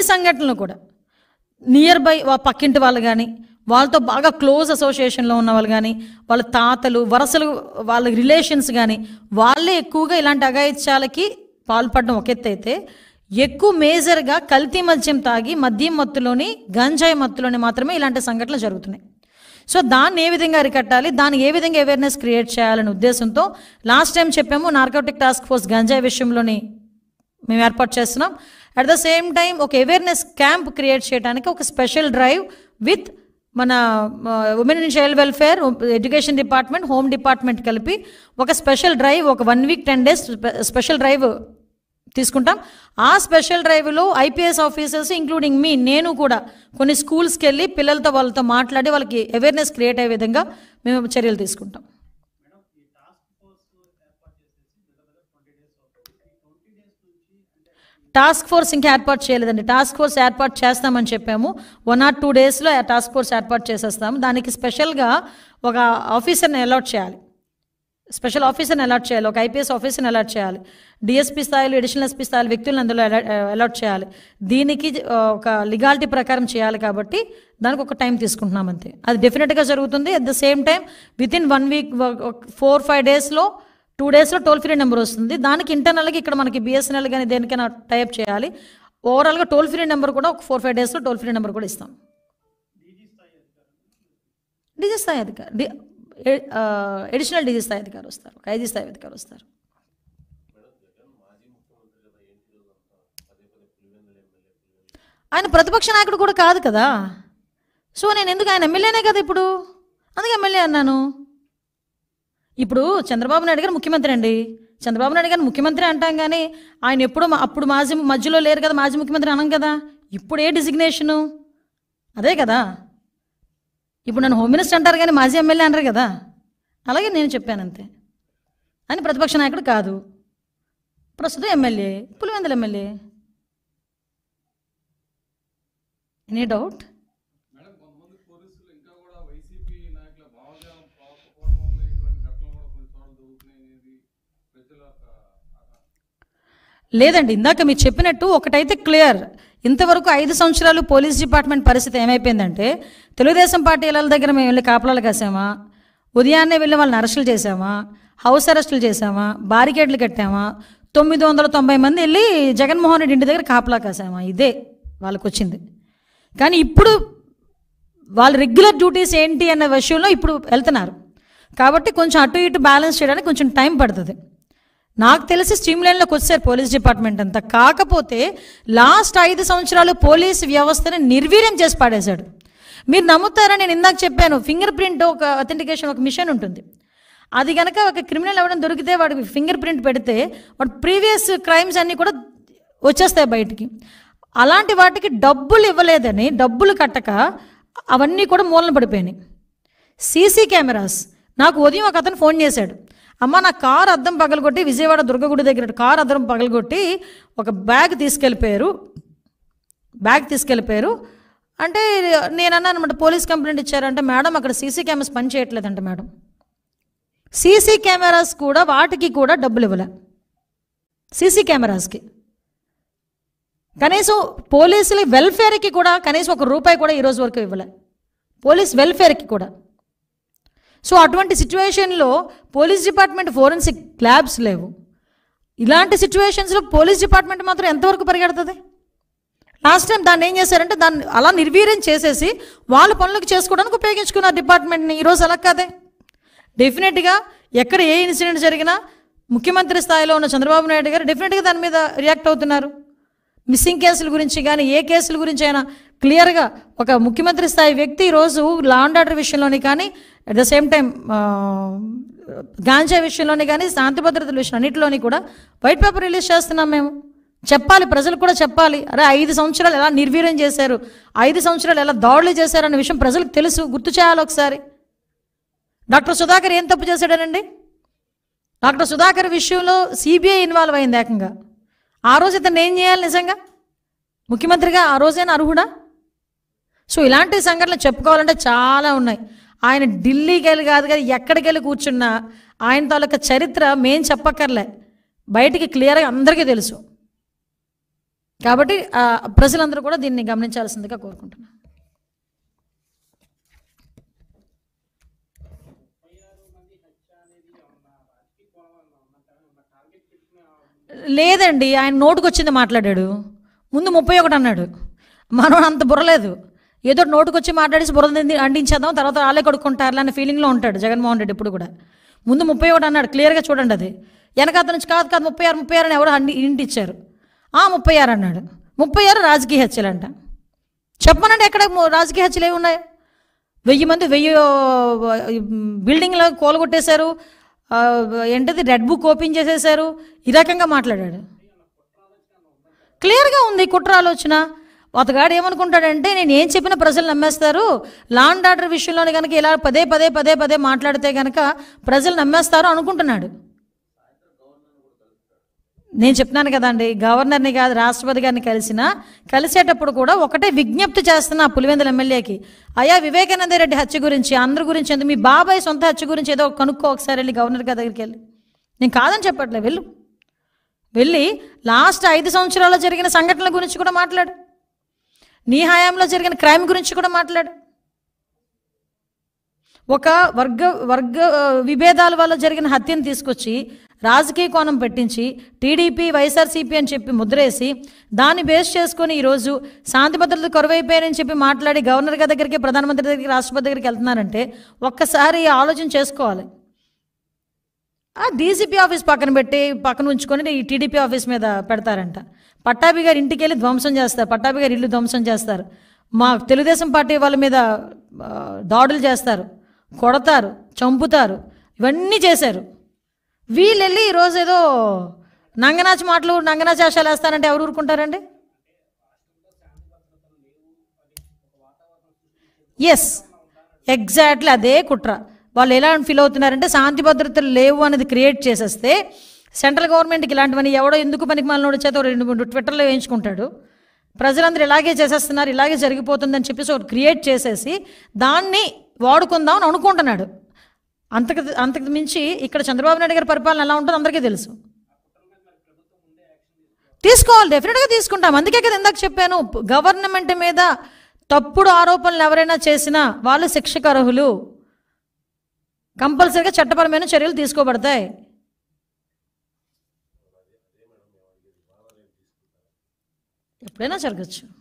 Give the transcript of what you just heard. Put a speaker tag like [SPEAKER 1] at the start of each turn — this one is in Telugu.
[SPEAKER 1] సంఘటనలు కూడా నియర్ బై వా పక్కింటి వాళ్ళు కానీ వాళ్ళతో బాగా క్లోజ్ అసోసియేషన్లో ఉన్న వాళ్ళు కానీ వాళ్ళ తాతలు వరసలు వాళ్ళ రిలేషన్స్ కానీ వాళ్ళే ఎక్కువగా ఇలాంటి అఘాయిత్యాలకి పాల్పడడం ఒక ఎత్తు అయితే ఎక్కువ మేజర్గా కల్తీ మద్యం తాగి మద్యం మత్తులోని గంజాయి మత్తులోని మాత్రమే ఇలాంటి సంఘటనలు జరుగుతున్నాయి సో దాన్ని ఏ విధంగా అరికట్టాలి దాన్ని ఏ విధంగా అవేర్నెస్ క్రియేట్ చేయాలనే ఉద్దేశంతో లాస్ట్ టైం చెప్పాము నార్కోటిక్ టాస్క్ ఫోర్స్ గంజాయి విషయంలోని మేము ఏర్పాటు చేస్తున్నాం అట్ ద సేమ్ టైం ఒక అవేర్నెస్ క్యాంప్ క్రియేట్ చేయడానికి ఒక స్పెషల్ డ్రైవ్ విత్ మన women and child welfare education department home department కలిపి ఒక స్పెషల్ డ్రైవ్ ఒక one week ten days special drive తీసుకుంటాం ఆ స్పెషల్ డ్రైవ్లో ఐపీఎస్ ఆఫీసర్స్ ఇంక్లూడింగ్ మీ నేను కూడా కొన్ని స్కూల్స్కి వెళ్ళి పిల్లలతో వాళ్ళతో మాట్లాడి వాళ్ళకి అవేర్నెస్ క్రియేట్ అయ్యే విధంగా మేము చర్యలు తీసుకుంటాం టాస్క్ ఫోర్స్ ఇంకా ఏర్పాటు చేయలేదండి టాస్క్ ఫోర్స్ ఏర్పాటు చేస్తామని చెప్పాము వన్ ఆర్ టూ డేస్లో ఆ టాస్క్ ఫోర్స్ ఏర్పాటు చేసేస్తాము దానికి స్పెషల్గా ఒక ఆఫీసర్ని అలాట్ చేయాలి స్పెషల్ ఆఫీసర్ని అలాట్ చేయాలి ఒక ఐపీఎస్ ఆఫీసర్ని అలాట్ చేయాలి డిఎస్పీ స్థాయిలో అడిషనల్ ఎస్పీ స్థాయిలో వ్యక్తులను అందులో అలాట్ చేయాలి దీనికి ఆ, ఒక లిగాలిటీ ప్రకారం చేయాలి కాబట్టి దానికి ఒక టైం తీసుకుంటున్నాం అంతే అది డెఫినెట్గా జరుగుతుంది at the same time with in one week four five డేస్లో టూ డేస్లో టోల్ ఫ్రీ నెంబర్ వస్తుంది దానికి ఇంటర్నల్గా ఇక్కడ మనకి బిఎస్ఎన్ఎల్ కానీ దేనికైనా టైప్ చేయాలి ఓవరాల్గా టోల్ ఫ్రీ నెంబర్ కూడా ఒక ఫోర్ ఫైవ్ డేస్లో టోల్ ఫ్రీ నెంబర్ కూడా ఇస్తాం డీజీ స్థాయి అధికారి డి ఎడిషనల్ డీజీ స్థాయి అధికారి వస్తారు ఒక ఐజీ స్థాయి అధికారి వస్తారు ఆయన ప్రతిపక్ష నాయకుడు కూడా కాదు కదా సో నేను ఎందుకు ఆయన ఎమ్మెల్యేనే కదా ఇప్పుడు అందుకే ఎమ్మెల్యే అన్నాను ఇప్పుడు చంద్రబాబు నాయుడు గారు ముఖ్యమంత్రి అండి చంద్రబాబు నాయుడు గారు ముఖ్యమంత్రి అంటాం కానీ ఆయన ఎప్పుడు మా- అప్పుడు మాజీ మధ్యలో లేరు కదా మాజీ ముఖ్యమంత్రి అనం కదా ఇప్పుడు ఏ డిజిగ్నేషను అదే కదా ఇప్పుడు నన్ను హోమ్ మినిస్టర్ అంటారు కానీ మాజీ ఎమ్మెల్యే అంటారు కదా అలాగే నేను చెప్పాను అంతే ఆయన ప్రతిపక్ష నాయకుడు కాదు ప్రస్తుతం MLA Pulivendula MLA any doubt
[SPEAKER 2] madam కొంతమంది పోలీసులు ఇంకా కూడా వైసీపీ నాయకుల భావజాలం పోకపోవడం వల్ల ఇటువంటి ఘటనలు కూడా కొన్ని చోట్ల జరుగుతున్నాయి అనేది ప్రజల ఒక
[SPEAKER 1] లేదండి ఇందాక మీరు చెప్పినట్టు ఒకటైతే క్లియర్ ఇంతవరకు ఐదు సంవత్సరాలు పోలీస్ డిపార్ట్మెంట్ పరిస్థితి ఏమైపోయిందంటే తెలుగుదేశం పార్టీ ఇళ్ళ దగ్గర మేము వెళ్ళి కాపలాలు కాసామా ఉదయాన్నే వెళ్ళి వాళ్ళని అరెస్టులు చేసామా హౌస్ అరెస్టులు చేసామా బారికేడ్లు కట్టామా తొమ్మిది వందల తొంభై మంది వెళ్ళి జగన్మోహన్ రెడ్డి ఇంటి దగ్గర కాపలా కాసామా ఇదే వాళ్ళకి వచ్చింది కానీ ఇప్పుడు వాళ్ళ రెగ్యులర్ డ్యూటీస్ ఏంటి అన్న విషయంలో ఇప్పుడు వెళ్తున్నారు కాబట్టి కొంచెం అటు ఇటు బ్యాలెన్స్ చేయడానికి కొంచెం టైం పడుతుంది నాకు తెలిసి స్ట్రీమ్ లైన్లోకి వచ్చారు పోలీస్ డిపార్ట్మెంట్ అంతా కాకపోతే లాస్ట్ ఐదు సంవత్సరాలు పోలీస్ వ్యవస్థని నిర్వీర్యం చేసి పాడేశాడు మీరు నమ్ముతారా నేను ఇందాక చెప్పాను ఫింగర్ ప్రింట్ ఒక అథెంటికేషన్ ఒక మిషన్ ఉంటుంది అది కనుక ఒక క్రిమినల్ ఎవరైనా దొరికితే వాడికి ఫింగర్ ప్రింట్ పెడితే వాడు ప్రీవియస్ క్రైమ్స్ అన్నీ కూడా వచ్చేస్తాయి బయటికి అలాంటి వాటికి డబ్బులు ఇవ్వలేదని డబ్బులు కట్టక అవన్నీ కూడా మూలన పడిపోయినాయి సీసీ కెమెరాస్ నాకు ఉదయం ఒక అతను ఫోన్ చేశాడు అమ్మ నా కార్ అద్దం పగలగొట్టి విజయవాడ దుర్గగుడి దగ్గర కార్ అద్దం పగలగొట్టి ఒక బ్యాగ్ తీసుకెళ్ళిపోయారు బ్యాగ్ తీసుకెళ్ళిపోయారు అంటే నేను అన్నాను అనమాట పోలీస్ కంప్లైంట్ ఇచ్చారంటే మేడం అక్కడ సీసీ కెమెరాస్ పని చేయట్లేదంట మేడం సీసీ కెమెరాస్ కూడా వాటికి కూడా డబ్బులు ఇవ్వలే సీసీ కెమెరాస్కి కనీసం పోలీసుల వెల్ఫేర్కి కూడా కనీసం ఒక రూపాయి కూడా ఈరోజు వరకు ఇవ్వలే పోలీస్ వెల్ఫేర్కి కూడా సో అటువంటి సిచ్యువేషన్లో పోలీస్ డిపార్ట్మెంట్ ఫోరెన్సిక్ ల్యాబ్స్ లేవు ఇలాంటి సిచ్యువేషన్స్లో పోలీస్ డిపార్ట్మెంట్ మాత్రం ఎంతవరకు పరిగెడుతుంది లాస్ట్ టైం దాన్ని ఏం చేశారంటే దాన్ని అలా నిర్వీర్యం చేసేసి వాళ్ళ పనులకు చేసుకోవడానికి ఉపయోగించుకున్నారు డిపార్ట్మెంట్ని ఈరోజు అలా కాదే డెఫినెట్గా ఎక్కడ ఏ ఇన్సిడెంట్ జరిగినా ముఖ్యమంత్రి స్థాయిలో ఉన్న చంద్రబాబు నాయుడు గారు డెఫినెట్గా దాని మీద రియాక్ట్ అవుతున్నారు మిస్సింగ్ కేసుల గురించి కానీ ఏ కేసుల గురించి అయినా క్లియర్గా ఒక ముఖ్యమంత్రి స్థాయి వ్యక్తి ఈరోజు లా అండ్ ఆర్డర్ విషయంలోని కానీ అట్ ద సేమ్ టైం గాంజా విషయంలోని కానీ శాంతి భద్రతల విషయం అన్నింటిలోని కూడా వైట్ పేపర్ రిలీజ్ చేస్తున్నాం మేము చెప్పాలి ప్రజలు కూడా చెప్పాలి అరే ఐదు సంవత్సరాలు ఎలా నిర్వీర్యం చేశారు ఐదు సంవత్సరాలు ఎలా దాడులు చేశారు అనే విషయం ప్రజలకు తెలుసు గుర్తు చేయాలి ఒకసారి డాక్టర్ సుధాకర్ ఏం తప్పు చేశాడనండి డాక్టర్ సుధాకర్ విషయంలో సిబిఐ ఇన్వాల్వ్ అయింది ఏకంగా ఆ రోజు ఇతను ఏం చేయాలి నిజంగా ముఖ్యమంత్రిగా ఆ రోజైనా అర్హుడా సో ఇలాంటి సంఘటనలు చెప్పుకోవాలంటే చాలా ఉన్నాయి ఆయన ఢిల్లీకి వెళ్ళి కాదు కదా ఎక్కడికి వెళ్ళి కూర్చున్నా ఆయన తాలూకా చరిత్ర మేం చెప్పక్కర్లే బయటికి క్లియర్గా అందరికీ తెలుసు కాబట్టి ఆ, ప్రజలందరూ కూడా దీన్ని గమనించాల్సిందిగా కోరుకుంటున్నాను లేదండి ఆయన నోటుకు వచ్చింది మాట్లాడాడు ముందు ముప్పై ఒకటి అన్నాడు మనం అంత బుర్రలేదు ఏదో నోటుకు వచ్చి మాట్లాడేసి బుర్ర అంటించేద్దాం తర్వాత వాళ్ళే కొడుకుంటారు అనే ఫీలింగ్లో ఉంటాడు జగన్మోహన్ రెడ్డి ఇప్పుడు కూడా ముందు ముప్పై ఒకటి అన్నాడు క్లియర్గా చూడండి అది వెనకాత నుంచి కాదు కాదు ముప్పై ఆరు ముప్పై ఆరు అని ఎవరు అండి ఇంటి ఇచ్చారు ఆ ముప్పై ఆరు అన్నాడు ముప్పై ఆరు రాజకీయ హత్యలంట చెప్పమనండి ఎక్కడ ము- రాజకీయ హత్యలు ఏమి ఉన్నాయి వెయ్యి మంది వెయ్యి ఆ, బిల్డింగ్లో కూలగొట్టేశారు ఆ, ఏంటది రెడ్ బుక్ ఓపెన్ చేసేశారు ఈ రకంగా మాట్లాడాడు క్లియర్గా ఉంది కుట్ర ఆలోచన అతగాడు ఏమనుకుంటాడంటే నేను ఏం చెప్పినా ప్రజలు నమ్మేస్తారు లాండ్ ఆర్డర్ విషయంలోనే కనుక ఇలా పదే పదే పదే పదే మాట్లాడితే కనుక ప్రజలు నమ్మేస్తారు అనుకుంటున్నాడు నేను చెప్తున్నాను కదండి గవర్నర్ని కాదు రాష్ట్రపతి గారిని కలిసిన కలిసేటప్పుడు కూడా ఒకటే విజ్ఞప్తి చేస్తున్నా పులివెందుల ఎమ్మెల్యేకి అయ్యా వివేకానంద రెడ్డి హత్య గురించి అందరి గురించి ఎందుకు మీ బాబాయ్ సొంత హత్య గురించి ఏదో కనుక్కో ఒకసారి వెళ్ళి గవర్నర్ గారి దగ్గరికి వెళ్ళి నేను కాదని చెప్పట్లే వెళ్ళు వెళ్ళి లాస్ట్ ఐదు సంవత్సరాల్లో జరిగిన సంఘటనల గురించి కూడా మాట్లాడు నీ హయాంలో జరిగిన క్రైమ్ గురించి కూడా మాట్లాడు ఒక వర్గ వర్గ ఆ, విభేదాల వల్ల జరిగిన హత్యను తీసుకొచ్చి రాజకీయ కోణం పెట్టించి టీడీపీ వైఎస్ఆర్సీపీ అని చెప్పి ముద్రేసి దాన్ని బేస్ చేసుకొని ఈరోజు శాంతి భద్రతలు కరువైపోయాయని చెప్పి మాట్లాడి గవర్నర్ గారి దగ్గరికి ప్రధానమంత్రి దగ్గరికి రాష్ట్రపతి దగ్గరికి వెళ్తున్నారంటే ఒక్కసారి ఆలోచన చేసుకోవాలి ఆ డీసీపీ ఆఫీస్ పక్కన పెట్టి పక్కన ఉంచుకొని ఈ టీడీపీ ఆఫీస్ మీద పెడతారంట పట్టాభి గారి ఇంటికి వెళ్ళి ధ్వంసం చేస్తారు పట్టాభి గారి ఇల్లు ధ్వంసం చేస్తారు మా తెలుగుదేశం పార్టీ వాళ్ళ మీద ఆ, దాడులు చేస్తారు కొడతారు చంపుతారు ఇవన్నీ చేశారు వీళ్ళు వెళ్ళి ఈరోజు ఏదో నంగనాచి మాటలు నంగనాచి ఆశాలు వేస్తారంటే ఎవరు ఊరుకుంటారండి ఎస్ ఎగ్జాక్ట్లీ అదే కుట్ర వాళ్ళు ఎలా ఫీల్ అవుతున్నారంటే శాంతి భద్రతలు లేవు అనేది క్రియేట్ చేసేస్తే సెంట్రల్ గవర్నమెంట్కి ఇలాంటివన్నీ ఎవడో ఎందుకు పనికి మాలినోడి చేత ఓ రెండు మూడు ట్విట్టర్లో వేయించుకుంటాడు ప్రజలందరూ ఇలాగే చేసేస్తున్నారు ఇలాగే జరిగిపోతుందని చెప్పేసి ఒకటి క్రియేట్ చేసేసి దాన్ని వాడుకుందాం అని అనుకుంటున్నాడు అంతకు అంతకు మించి ఇక్కడ చంద్రబాబు నాయుడు గారి పరిపాలన ఎలా ఉంటుందో అందరికీ తెలుసు తీసుకోవాలి డెఫినెట్గా తీసుకుంటాం అందుకే కదా ఇందాక చెప్పాను గవర్నమెంట్ మీద తప్పుడు ఆరోపణలు ఎవరైనా చేసినా వాళ్ళు శిక్షకు అర్హులు కంపల్సరీగా చట్టపరమైన చర్యలు తీసుకోబడతాయి ఎప్పుడైనా జరగచ్చు